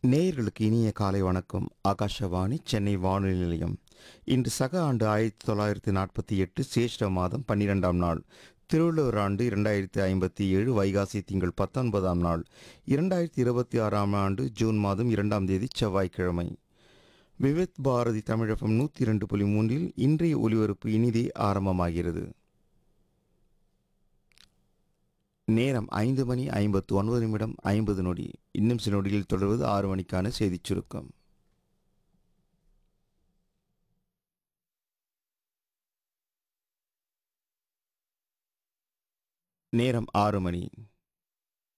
நேயர்களுக்கு இனிய காலை வணக்கம் ஆகாஷவாணி சென்னை வானொலி நிலையம் இன்று சக ஆண்டு ஆயிரத்தி தொள்ளாயிரத்தி நாற்பத்தி எட்டு சேஷ்ட மாதம் பன்னிரெண்டாம் நாள் திருவள்ளுவர் ஆண்டு இரண்டாயிரத்தி ஐம்பத்தி ஏழு வைகாசி திங்கள் பத்தொன்பதாம் நாள் இரண்டாயிரத்தி இருபத்தி ஆறாம் ஆண்டு ஜூன் மாதம் இரண்டாம் தேதி செவ்வாய்க்கிழமை விவித் பாரதி தமிழகம் நூற்றி இரண்டு புள்ளி மூன்றில் இன்றைய ஒலிபரப்பு இனிதே ஆரம்பமாகிறது நேரம் ஐந்து மணி ஐம்பத்து ஒன்பது நிமிடம் ஐம்பது நொடி இன்னும் சில நொடியில் தொடர்வது ஆறு மணிக்கான செய்திச் சுருக்கம் நேரம் ஆறு மணி